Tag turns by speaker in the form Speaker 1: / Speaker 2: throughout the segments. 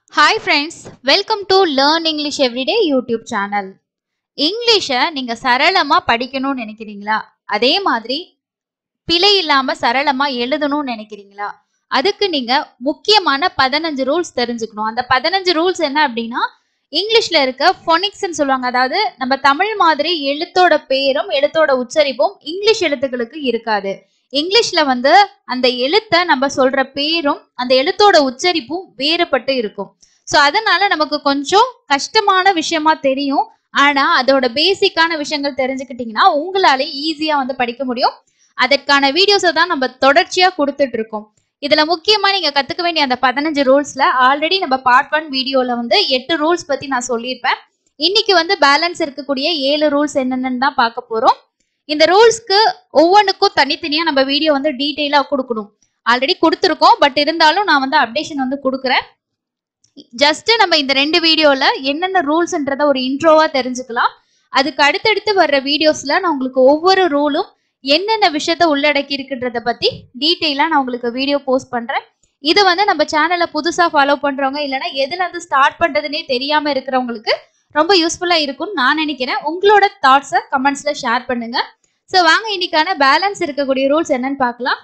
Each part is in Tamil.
Speaker 1: hi friends welcome to learn English everyday YouTube channel இங்கிலீஷை நீங்கள் சரளமாக படிக்கணும்னு நினைக்கிறீங்களா அதே மாதிரி பிழை இல்லாமல் சரளமாக எழுதணும்னு நினைக்கிறீங்களா அதுக்கு நீங்கள் முக்கியமான பதினஞ்சு ரூல்ஸ் தெரிஞ்சுக்கணும் அந்த பதினஞ்சு ரூல்ஸ் என்ன அப்படின்னா இங்கிலீஷில் இருக்க ஃபொனிக்ஸ்ன்னு சொல்லுவாங்க அதாவது நம்ம தமிழ் மாதிரி எழுத்தோட பேரும் எழுத்தோட உச்சரிப்பும் இங்கிலீஷ் எழுத்துக்களுக்கு இருக்காது இங்கிலீஷ்ல வந்து அந்த எழுத்தை நம்ம சொல்ற பேரும் அந்த எழுத்தோட உச்சரிப்பும் வேறுபட்டு இருக்கும் ஸோ அதனால நமக்கு கொஞ்சம் கஷ்டமான விஷயமா தெரியும் ஆனா அதோட பேசிக்கான விஷயங்கள் தெரிஞ்சுக்கிட்டீங்கன்னா உங்களால ஈஸியா வந்து படிக்க முடியும் அதற்கான வீடியோஸை தான் நம்ம தொடர்ச்சியா கொடுத்துட்டு இருக்கோம் இதுல முக்கியமா நீங்க கத்துக்க வேண்டிய அந்த பதினஞ்சு ரூல்ஸ்ல ஆல்ரெடி நம்ம பார்ட் ஒன் வீடியோல வந்து எட்டு ரூல்ஸ் பத்தி நான் சொல்லியிருப்பேன் இன்னைக்கு வந்து பேலன்ஸ் இருக்கக்கூடிய ஏழு ரூல்ஸ் என்னென்னு தான் பார்க்க போறோம் இந்த ரூல்ஸ்க்கு ஒவ்வொன்றுக்கும் தனித்தனியா நம்ம வீடியோ வந்து டீட்டெயிலா கொடுக்கணும் ஆல்ரெடி கொடுத்துருக்கோம் பட் இருந்தாலும் நான் வந்து அப்டேஷன் வந்து கொடுக்குறேன் ஜஸ்ட் நம்ம இந்த ரெண்டு வீடியோல என்னென்ன ரூல்ஸ்ன்றத ஒரு இன்ட்ரோவா தெரிஞ்சுக்கலாம் அதுக்கு அடுத்தடுத்து வர்ற வீடியோஸ்ல நான் உங்களுக்கு ஒவ்வொரு ரூலும் என்னென்ன விஷயத்த உள்ளடக்கி இருக்குன்றத பத்தி டீட்டெயிலா நான் உங்களுக்கு வீடியோ போஸ்ட் பண்றேன் இது வந்து நம்ம சேனலை புதுசா ஃபாலோ பண்றவங்க இல்லைன்னா எதுல இருந்து ஸ்டார்ட் பண்றதுனே தெரியாம இருக்கிறவங்களுக்கு ரொம்ப யூஸ்ஃபுல்லா இருக்கும்னு நான் நினைக்கிறேன் உங்களோட தாட்ஸை கமெண்ட்ஸ்ல ஷேர் பண்ணுங்க ஸோ வாங்க இன்னைக்கான பேலன்ஸ் இருக்கக்கூடிய ரூல்ஸ் என்னன்னு பார்க்கலாம்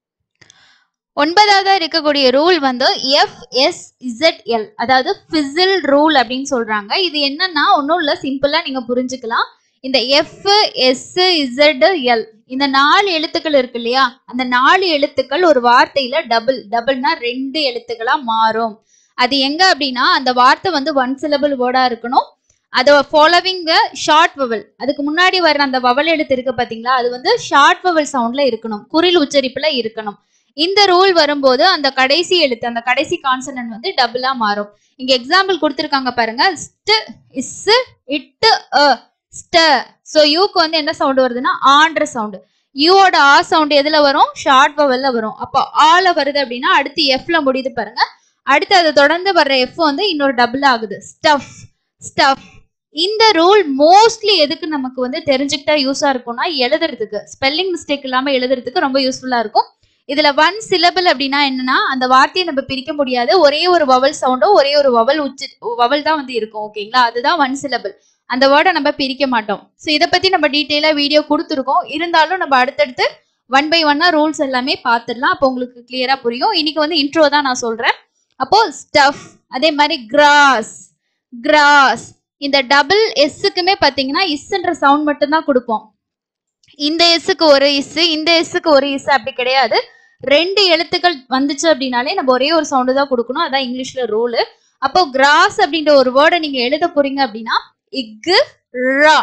Speaker 1: ஒன்பதாவதா இருக்கக்கூடிய ரூல் வந்து எஃப் எஸ் இசட்எல் அதாவது ஃபிசில் ரூல் அப்படின்னு சொல்றாங்க இது என்னன்னா ஒன்றும் இல்லை சிம்பிளா நீங்க புரிஞ்சுக்கலாம் இந்த எஃப் எஸ் இசட் எல் இந்த நாலு எழுத்துக்கள் இருக்கு இல்லையா அந்த நாலு எழுத்துக்கள் ஒரு வார்த்தையில டபுள் டபுள்னா ரெண்டு எழுத்துக்களா மாறும் அது எங்க அப்படின்னா அந்த வார்த்தை வந்து ஒன் சிலபிள் வேர்டா இருக்கணும் அதை ஃபாலோவிங் ஷார்ட் வவல் அதுக்கு முன்னாடி வர்ற அந்த வவல் எழுத்து இருக்கு பாத்தீங்களா அது வந்து ஷார்ட் வவல் சவுண்ட்ல இருக்கணும் குறில் உச்சரிப்புல இருக்கணும் இந்த ரூல் வரும்போது அந்த கடைசி எழுத்து அந்த கடைசி கான்சனன்ட் வந்து டபுளா மாறும் இங்க எக்ஸாம்பிள் கொடுத்துருக்காங்க பாருங்க ஸ்ட் இஸ் இட்டு அ ஸ்ட ஸோ யூக்கு வந்து என்ன சவுண்ட் வருதுன்னா ஆன்ற சவுண்டு யூவோட ஆ சவுண்ட் எதுல வரும் ஷார்ட் வவல்ல வரும் அப்போ ஆல வருது அப்படின்னா அடுத்து எஃப்ல முடியுது பாருங்க அடுத்து அதை தொடர்ந்து வர்ற எஃப் வந்து இன்னொரு டபுள் ஆகுது ஸ்டஃப் ஸ்டஃப் இந்த ரூல் மோஸ்ட்லி எதுக்கு நமக்கு வந்து தெரிஞ்சுக்கிட்டா யூஸா இருக்கும்னா எழுதுறதுக்கு ஸ்பெல்லிங் மிஸ்டேக் இல்லாம எழுதுறதுக்கு ரொம்ப யூஸ்ஃபுல்லா இருக்கும் இதுல ஒன் சிலபிள் அப்படின்னா என்னன்னா அந்த வார்த்தையை நம்ம பிரிக்க முடியாது ஒரே ஒரு வவல் சவுண்டோ ஒரே ஒரு வவல் உச்சி வவல் தான் வந்து இருக்கும் ஓகேங்களா அதுதான் ஒன் சிலபிள் அந்த வேர்டை நம்ம பிரிக்க மாட்டோம் ஸோ இதை பத்தி நம்ம டீட்டெயிலா வீடியோ கொடுத்துருக்கோம் இருந்தாலும் நம்ம அடுத்தடுத்து ஒன் பை ஒன்னா ரூல்ஸ் எல்லாமே பார்த்துடலாம் அப்போ உங்களுக்கு கிளியரா புரியும் இன்னைக்கு வந்து இன்ட்ரோ தான் நான் சொல்றேன் அப்போ ஸ்டஃப் அதே மாதிரி கிராஸ் கிராஸ் இந்த டபுள் எஸ்ஸுக்குமே பார்த்தீங்கன்னா இஸ்ன்ற சவுண்ட் மட்டும்தான் கொடுப்போம் இந்த எஸ்ஸுக்கு ஒரு இஸ் இந்த எஸ்ஸுக்கு ஒரு இஸ் அப்படி கிடையாது ரெண்டு எழுத்துக்கள் வந்துச்சு அப்படின்னாலே நம்ம ஒரே ஒரு சவுண்டு தான் கொடுக்கணும் அதான் இங்கிலீஷ்ல ரூலு அப்போ கிராஸ் அப்படின்ற ஒரு வேர்டை நீங்க எழுத போறீங்க அப்படின்னா இக்கு ரா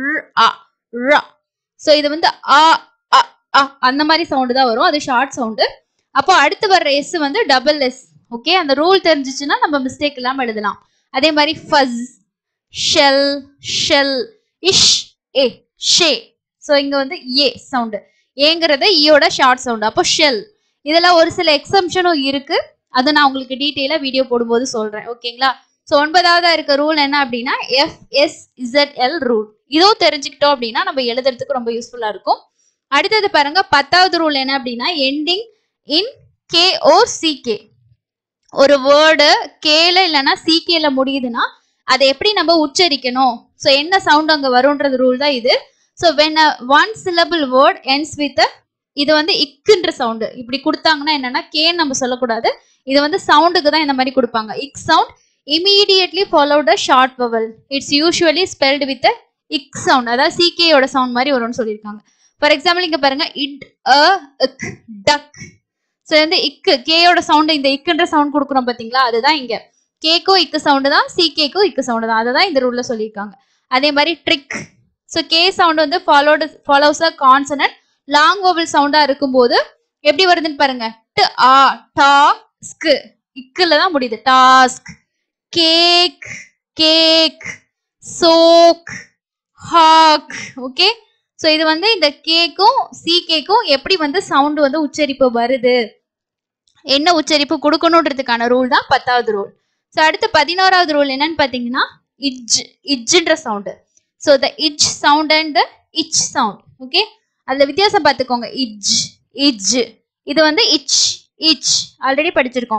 Speaker 1: ரா ஸோ இது வந்து ஆ அ அ அந்த மாதிரி சவுண்டு தான் வரும் அது ஷார்ட் சவுண்டு அப்போ அடுத்து வர்ற எஸ் வந்து டபுள் எஸ் ஓகே அந்த ரூல் தெரிஞ்சிச்சுன்னா நம்ம மிஸ்டேக் இல்லாமல் எழுதலாம் அதே மாதிரி ஃபஸ் ஷெல் ஷெல் இஷ் ஏ ஷே ஸோ இங்கே வந்து ஏ சவுண்டு ஏங்கிறது ஈயோட ஷார்ட் சவுண்டு அப்போ ஷெல் இதில் ஒரு சில எக்ஸம்ஷனும் இருக்கு அதை நான் உங்களுக்கு டீட்டெயிலாக வீடியோ போடும்போது சொல்கிறேன் ஓகேங்களா ஸோ ஒன்பதாவதா இருக்க ரூல் என்ன அப்படின்னா F S Z L rule இதோ தெரிஞ்சுக்கிட்டோம் அப்படின்னா நம்ம எழுதுறதுக்கு ரொம்ப யூஸ்ஃபுல்லாக இருக்கும் அடுத்தது பாருங்க பத்தாவது ரூல் என்ன அப்படின்னா எண்டிங் இன் கே ஓ சிகே ஒரு வேர்டு கேல இல்லைன்னா சிகேல முடியுதுன்னா அதை எப்படி நம்ம உச்சரிக்கணும் ஸோ என்ன சவுண்ட் அங்கே வரும்ன்றது ரூல் தான் இது so when one syllable word ends with இது வந்து இக்குன்ற சவுண்டு இப்படி கொடுத்தாங்கன்னா என்னன்னா கேன்னு நம்ம சொல்லக்கூடாது இது வந்து சவுண்டுக்கு தான் இந்த மாதிரி கொடுப்பாங்க ick sound immediately followed a short vowel it's usually spelled with ick sound அதாவது சிகேயோட சவுண்ட் மாதிரி வரும்னு சொல்லியிருக்காங்க ஃபார் எக்ஸாம்பிள் இங்க பாருங்க இட் அ இக் டக் ஸோ வந்து இக்கு கேயோட சவுண்டு இந்த இக்குன்ற சவுண்ட் கொடுக்குறோம் பார்த்தீங்களா அதுதான் இங்க கேக்கும் இக்கு சவுண்டு தான் சிகேக்கும் இக்கு சவுண்டு தான் அதை தான் இந்த ரூல்ல சொல்லியிருக்காங்க அதே மாதிரி ட்ரிக் ஸோ கே சவுண்ட் வந்து followed follows a consonant long vowel சவுண்டா இருக்கும்போது எப்படி வருதுன்னு பாருங்க ட் ஆ டா ஸ்கு இக்குல தான் முடியுது task cake cake soak hawk okay so இது வந்து இந்த கேக்கும் சி கேக்கும் எப்படி வந்து சவுண்டு வந்து உச்சரிப்பு வருது என்ன உச்சரிப்பு கொடுக்கணுன்றதுக்கான ரூல் தான் பத்தாவது ரூல் ஸோ அடுத்து பதினோராவது ரூல் என்னன்னு பார்த்தீங்கன்னா இட்ஜ் இட்ஜுன்ற sound so the idge sound and the itch sound okay அதில் வித்தியாசம் பார்த்துக்கோங்க இட்ஜ் இட்ஜ் இது வந்து இச் இச் ஆல்ரெடி படிச்சிருக்கோம்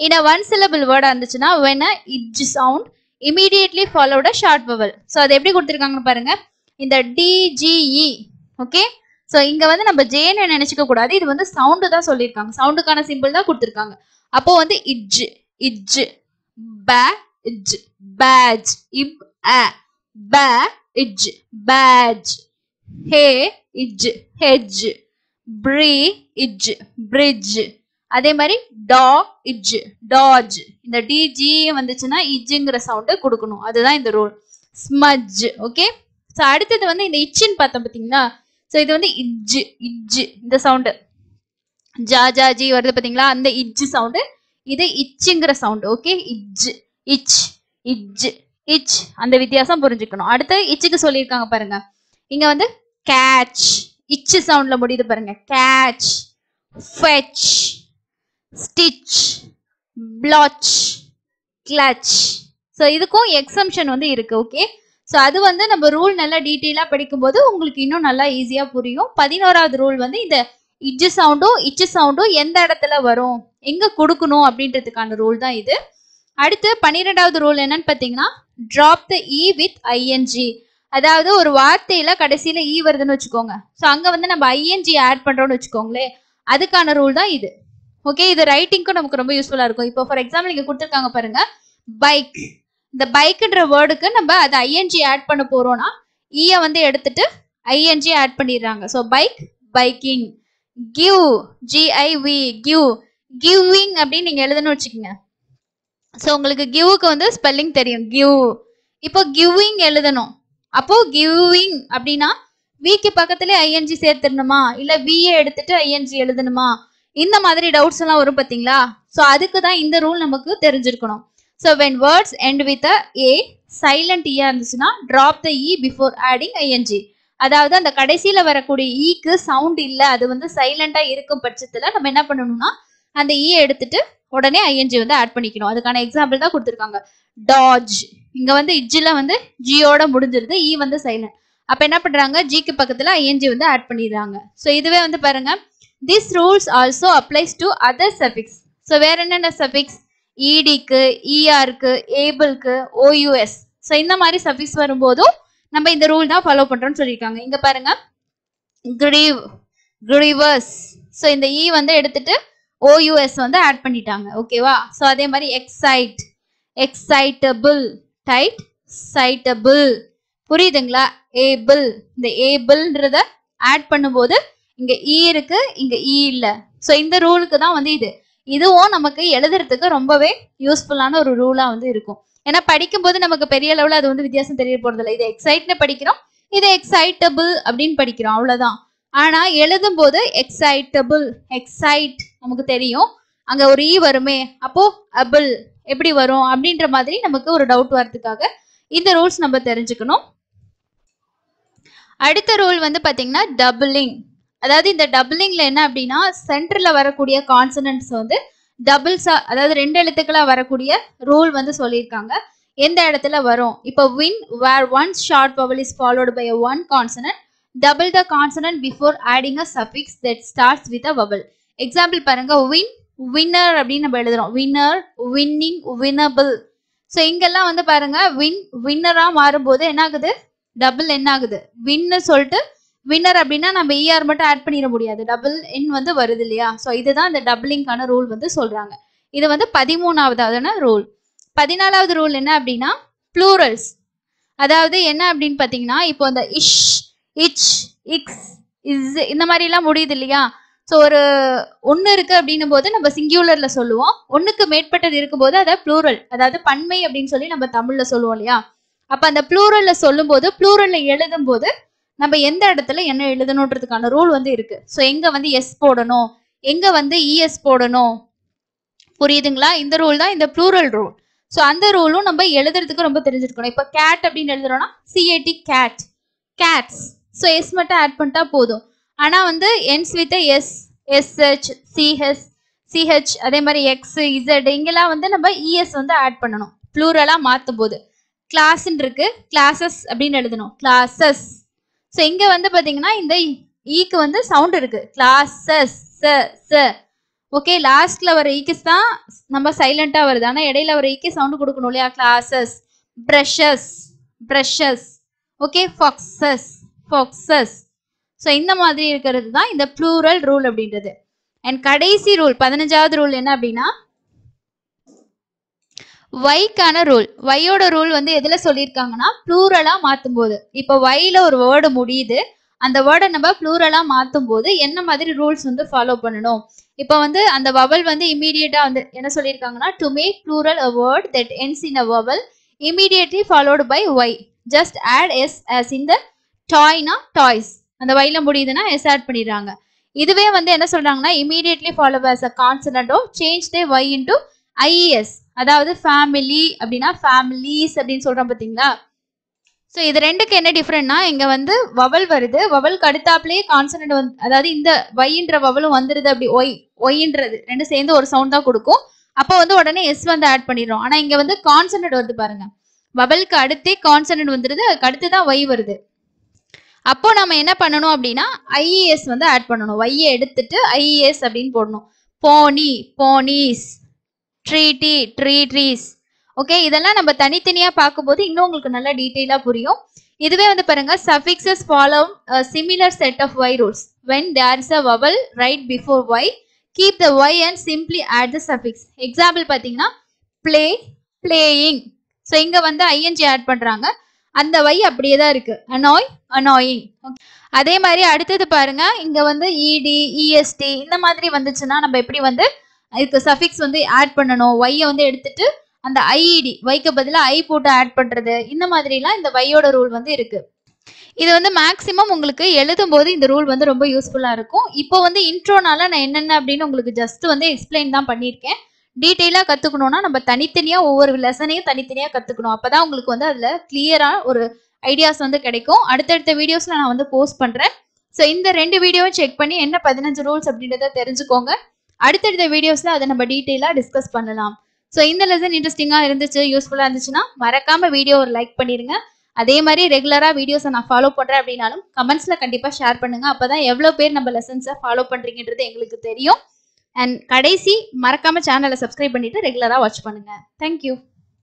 Speaker 1: இன் அ ஒன் சிலபிள் வேர்டா இருந்துச்சுன்னா when a idge sound immediately followed a short vowel so அது எப்படி கொடுத்துருக்காங்கன்னு பாருங்க இந்த டிஜிஇ ஓகே ஸோ இங்க வந்து நம்ம ஜேன்னு நினைச்சுக்க கூடாது இது வந்து சவுண்டு தான் சொல்லியிருக்காங்க சவுண்டுக்கான சிம்பிள் தான் கொடுத்துருக்காங்க அப்போ வந்து இட்ஜ் இட்ஜ் ப இட்ஜ் பேஜ் இப் அ ப இட்ஜ் பேஜ் ஹே இட்ஜ் ஹெஜ் ப்ரீ இட்ஜ் பிரிட்ஜ் அதே மாதிரி டா இட்ஜ் டாஜ் இந்த டிஜி வந்துச்சுன்னா இஜ்ஜுங்கிற சவுண்டு கொடுக்கணும் அதுதான் இந்த ரூல் ஸ்மஜ் ஓகே ஸோ அடுத்தது வந்து இந்த இச்சின்னு பார்த்தோம் பார்த்தீங்களா ஸோ இது வந்து இஜ்ஜு இஜ்ஜு இந்த சவுண்டு ஜா ஜா ஜி வருது பார்த்தீங்களா அந்த இஜ்ஜு சவுண்டு இது இச்சுங்கிற சவுண்டு ஓகே இஜ் இச் இஜ் இச் அந்த வித்தியாசம் புரிஞ்சுக்கணும் அடுத்து இச்சுக்கு சொல்லியிருக்காங்க பாருங்க இங்க வந்து கேட்ச் இச்சு சவுண்ட்ல முடியுது பாருங்க catch fetch stitch blotch clutch so இதுக்கும் எக்ஸம்ஷன் வந்து இருக்கு ஓகே ஸோ அது வந்து நம்ம ரூல் நல்லா டீட்டெயிலாக படிக்கும்போது உங்களுக்கு இன்னும் நல்லா ஈஸியாக புரியும் பதினோராவது ரூல் வந்து இந்த இஜ்ஜு சவுண்டும் இச்சு சவுண்டும் எந்த இடத்துல வரும் எங்க கொடுக்கணும் அப்படின்றதுக்கான ரூல் தான் இது அடுத்து பன்னிரெண்டாவது ரூல் என்னன்னு பார்த்தீங்கன்னா drop the E with I N G அதாவது ஒரு வார்த்தையில கடைசியில ஈ வருதுன்னு வச்சுக்கோங்க ஸோ அங்க வந்து நம்ம ஐஎன்ஜி ஆட் பண்றோம்னு வச்சுக்கோங்களேன் அதுக்கான ரூல் தான் இது ஓகே இது ரைட்டிங்க்கும் நமக்கு ரொம்ப யூஸ்ஃபுல்லா இருக்கும் இப்போ ஃபார் எக்ஸாம்பிள் இங்க கொடுத்துருக்காங்க பாருங்க பைக் இந்த பைக்குன்ற வேர்டுக்கு நம்ம அதை ஐஎன்ஜி ஆட் பண்ண போறோம்னா ஈய வந்து எடுத்துட்டு ஐஎன்ஜி ஆட் பண்ணிடுறாங்க so bike biking give G I V give giving அப்படின்னு நீங்க எழுதணும்னு வச்சுக்கோங்க ஸோ உங்களுக்கு கிவ்வுக்கு வந்து ஸ்பெல்லிங் தெரியும் கிவ் இப்போ கிவ்விங் எழுதணும் அப்போ கிவ்விங் அப்படின்னா விக்கு பக்கத்துல ஐஎன்ஜி சேர்த்துடணுமா இல்ல விஏ எடுத்துட்டு ஐஎன்ஜி எழுதணுமா இந்த மாதிரி டவுட்ஸ் எல்லாம் வரும் பாத்தீங்களா ஸோ அதுக்கு தான் இந்த ரூல் நமக்கு தெரிஞ்சிருக்கணும் so when words end with a silent ஈயா இருந்துச்சுன்னா drop the E before adding I N G அதாவது அந்த கடைசியில வரக்கூடிய ஈக்கு சவுண்ட் இல்ல அது வந்து சைலண்டா இருக்கும் பட்சத்துல நம்ம என்ன பண்ணணும்னா அந்த ஈ எடுத்துட்டு உடனே ஐஎன்ஜி வந்து ஆட் பண்ணிக்கணும் அதுக்கான எக்ஸாம்பிள் தான் கொடுத்துருக்காங்க டாஜ் இங்க வந்து இஜ்ஜில வந்து ஜியோட முடிஞ்சிருது ஈ வந்து சைலண்ட் அப்ப என்ன பண்றாங்க ஜிக்கு பக்கத்துல ஐஎன்ஜி வந்து ஆட் பண்ணிடுறாங்க ஸோ இதுவே வந்து பாருங்க this rules also applies to other suffix so வேற என்னென்ன சஃபிக்ஸ் இடிக்கு இஆருக்கு ஏபிள்க்கு ஓயூஎஸ் ஸோ இந்த மாதிரி சஃபிக்ஸ் வரும்போதும் நம்ம இந்த ரூல் தான் ஃபாலோ பண்றோம்னு சொல்லியிருக்காங்க இங்க பாருங்க கிரீவ் கிரீவர்ஸ் ஸோ இந்த இ வந்து எடுத்துட்டு ஓயூஎஸ் வந்து ஆட் பண்ணிட்டாங்க ஓகேவா ஸோ அதே மாதிரி எக்ஸைட் எக்ஸைட்டபிள் டைட் சைட்டபிள் புரியுதுங்களா ஏபிள் இந்த ஏபிள்ன்றத ஆட் பண்ணும்போது இங்க இ இருக்கு இங்க இ இல்ல ஸோ இந்த ரூலுக்கு தான் வந்து இது இதுவும் நமக்கு எழுதுறதுக்கு ரொம்பவே யூஸ்ஃபுல்லான ஒரு ரூலா வந்து இருக்கும் ஏன்னா படிக்கும்போது நமக்கு பெரிய அளவுல அது வந்து வித்தியாசம் தெரிய போறது இல்லை இது எக்ஸைட்னு படிக்கிறோம் இது எக்ஸைட்டபிள் அப்படின்னு படிக்கிறோம் அவ்வளவுதான் ஆனா எழுதும் போது எக்ஸைட்டபிள் எக்ஸைட் நமக்கு தெரியும் அங்க ஒரு ஈ வருமே அப்போ அபிள் எப்படி வரும் அப்படின்ற மாதிரி நமக்கு ஒரு டவுட் வரதுக்காக இந்த ரூல்ஸ் நம்ம தெரிஞ்சுக்கணும் அடுத்த ரூல் வந்து பாத்தீங்கன்னா டபுளிங் அதாவது இந்த டபுளிங்ல என்ன அப்படின்னா சென்டர்ல வரக்கூடிய கான்சனன்ட்ஸ் வந்து டபுள்ஸா அதாவது ரெண்டு எழுத்துக்களா வரக்கூடிய ரூல் வந்து சொல்லியிருக்காங்க எந்த இடத்துல வரும் இப்போ win where one short vowel is followed by one consonant double the consonant before adding a suffix that starts with a vowel example பாருங்க வின் வின்னர் அப்படின்னு நம்ம எழுதுறோம் வின்னர் வின்னிங் வினபிள் ஸோ இங்கெல்லாம் வந்து பாருங்க வின் வின்னரா மாறும்போது என்ன ஆகுது டபுள் என்ன ஆகுது வின்னு சொல்லிட்டு வின்னர் அப்படின்னா நம்ம இஆர் மட்டும் ஆட் பண்ணிட முடியாது டபுள் என் வந்து வருது இல்லையா ஸோ இதுதான் இந்த டபுளிங்கான ரூல் வந்து சொல்றாங்க இது வந்து பதிமூணாவதான ரூல் பதினாலாவது ரூல் என்ன அப்படின்னா ப்ளூரல்ஸ் அதாவது என்ன அப்படின்னு பார்த்தீங்கன்னா இப்போ இந்த இஷ் இச் இக்ஸ் இஸ் இந்த மாதிரி எல்லாம் முடியுது இல்லையா ஸோ ஒரு ஒன்று இருக்கு அப்படின்னும் போது நம்ம சிங்கியூலர்ல சொல்லுவோம் ஒன்றுக்கு மேற்பட்டது இருக்கும்போது அதை ப்ளூரல் அதாவது பன்மை அப்படின்னு சொல்லி நம்ம தமிழ்ல சொல்லுவோம் இல்லையா அப்ப அந்த ப்ளூரல்ல சொல்லும்போது ப்ளூரல்ல எழுதும் போது நம்ம எந்த இடத்துல என்ன எழுதணுன்றதுக்கான ரூல் வந்து இருக்கு ஸோ எங்க வந்து எஸ் போடணும் எங்க வந்து இஎஸ் போடணும் புரியுதுங்களா இந்த ரூல் தான் இந்த ப்ளூரல் ரூல் ஸோ அந்த ரூலும் நம்ம எழுதுறதுக்கு ரொம்ப தெரிஞ்சிருக்கணும் இப்போ கேட் அப்படின்னு எழுதுறோம்னா C A T cat cats so S மட்டும் ஆட் பண்ணிட்டா போதும் ஆனா வந்து ends with S S H C H C H அதே மாதிரி எக்ஸ் இசட் இங்கெல்லாம் வந்து நம்ம இஎஸ் வந்து ஆட் பண்ணணும் ப்ளூரலா மாற்றும் போது கிளாஸ்ன்னு இருக்கு கிளாஸஸ் அப்படின்னு எழுதணும் கிளாஸஸ் ஸோ இங்க வந்து பாத்தீங்கன்னா இந்த ஈக்கு வந்து சவுண்ட் இருக்கு கிளாஸஸ் ச ச ஓகே லாஸ்ட்ல வர ஈக்கிஸ் தான் நம்ம சைலண்டா வருது ஆனா இடையில வர ஈக்கி சவுண்ட் கொடுக்கணும் இல்லையா classes brushes brushes okay foxes foxes so இந்த மாதிரி இருக்கிறது தான் இந்த ப்ளூரல் ரூல் அப்படின்றது அண்ட் கடைசி ரூல் பதினஞ்சாவது ரூல் என்ன அப்படின்னா ஒய்க்கான ரூல் ஒய்யோட ரூல் வந்து எதுல சொல்லியிருக்காங்கன்னா ப்ளூரலா மாத்தும் போது இப்போ ஒய்ல ஒரு வேர்டு முடியுது அந்த வேர்டை நம்ம ப்ளூரலா மாத்தும் போது என்ன மாதிரி ரூல்ஸ் வந்து ஃபாலோ பண்ணணும் இப்போ வந்து அந்த வவல் வந்து இமீடியட்டா வந்து என்ன சொல்லியிருக்காங்கன்னா to make plural a word that ends in a vowel immediately followed by Y just add S as in the டாய்னா டாய்ஸ் அந்த வைல முடியுதுன்னா எஸ் ஆட் பண்ணிடுறாங்க இதுவே வந்து என்ன சொல்றாங்கன்னா இமீடியட்லி ஃபாலோ as அ கான்சனண்டோ change the Y into I E S அதாவது ஃபேமிலி அப்படின்னா ஃபேமிலிஸ் அப்படின்னு சொல்றோம் பார்த்தீங்களா ஸோ இது ரெண்டுக்கு என்ன டிஃப்ரெண்ட்னா இங்க வந்து வவல் வருது வவலுக்கு அடுத்தாப்புலயே கான்சனண்ட் வந்து அதாவது இந்த ஒய்ன்ற வவலும் வந்துருது அப்படி ஒய் ஒய்ன்றது ரெண்டும் சேர்ந்து ஒரு சவுண்ட் தான் கொடுக்கும் அப்போ வந்து உடனே எஸ் வந்து ஆட் பண்ணிடுறோம் ஆனா இங்க வந்து கான்சனண்ட் வருது பாருங்க வவலுக்கு அடுத்தே கான்சனண்ட் வந்துருது அதுக்கு அடுத்து தான் ஒய் வருது அப்போ நம்ம என்ன பண்ணணும் அப்படின்னா ஐஇஎஸ் வந்து ஆட் பண்ணணும் ஒய்யை எடுத்துட்டு ஐஇஎஸ் அப்படின்னு போடணும் pony ponies treaty tree trees okay இதெல்லாம் நம்ம தனித்தனியா பார்க்கும்போது இன்னும் உங்களுக்கு நல்லா டீட்டெயிலா புரியும் இதுவே வந்து பாருங்க suffixes follow similar set of Y rules when there is a vowel right before Y keep the Y and simply add the suffix example பார்த்தீங்கன்னா ப்ளே பிளேயிங் ஸோ இங்க வந்து ஐஎன்ஜி ஆட் பண்றாங்க அந்த வை அப்படியே தான் இருக்கு அனாய் அனாயிங் அதே மாதிரி அடுத்தது பாருங்க இங்க வந்து இடி இஎஸ்டி இந்த மாதிரி வந்துச்சுன்னா நம்ம எப்படி வந்து இதுக்கு சஃபிக்ஸ் வந்து ஆட் பண்ணணும் ஒய்யை வந்து எடுத்துட்டு அந்த ஐஇடி வைக்கு பதிலாக ஐ போட்டு ஆட் பண்றது இந்த மாதிரிலாம் இந்த வையோட ரூல் வந்து இருக்கு இது வந்து மேக்ஸிமம் உங்களுக்கு எழுதும் போது இந்த ரூல் வந்து ரொம்ப யூஸ்ஃபுல்லா இருக்கும் இப்போ வந்து இன்ட்ரோனால நான் என்னென்ன அப்படின்னு உங்களுக்கு ஜஸ்ட் வந்து எக்ஸ்பிளைன் தான் பண்ணியிருக்கேன் டீட்டெயிலாக கற்றுக்கணும்னா நம்ம தனித்தனியாக ஒவ்வொரு லெசனையும் தனித்தனியாக கற்றுக்கணும் அப்போ தான் உங்களுக்கு வந்து அதில் கிளியராக ஒரு ஐடியாஸ் வந்து கிடைக்கும் அடுத்தடுத்த வீடியோஸில் நான் வந்து போஸ்ட் பண்ணுறேன் ஸோ இந்த ரெண்டு வீடியோவும் செக் பண்ணி என்ன பதினஞ்சு ரூல்ஸ் அப்படின்றத தெரிஞ்சுக்கோங்க அடுத்தடுத்த வீடியோஸில் அதை நம்ம டீட்டெயிலாக டிஸ்கஸ் பண்ணலாம் ஸோ இந்த லெசன் இன்ட்ரெஸ்டிங்காக இருந்துச்சு யூஸ்ஃபுல்லாக இருந்துச்சுன்னா மறக்காம வீடியோ ஒரு லைக் பண்ணிடுங்க அதே மாதிரி ரெகுலராக வீடியோஸை நான் ஃபாலோ பண்ணுறேன் அப்படின்னாலும் கமெண்ட்ஸில் கண்டிப்பாக ஷேர் பண்ணுங்க அப்போ தான் எவ்வளோ பேர் நம்ம லெசன்ஸை ஃபாலோ பண்ணுறீங்கன்றது எங்களுக்கு தெரியும் அண்ட் கடைசி மறக்காம சேனலை சப்ஸ்கிரைப் பண்ணிட்டு ரெகுலராக வாட்ச் பண்ணுங்க தேங்க்யூ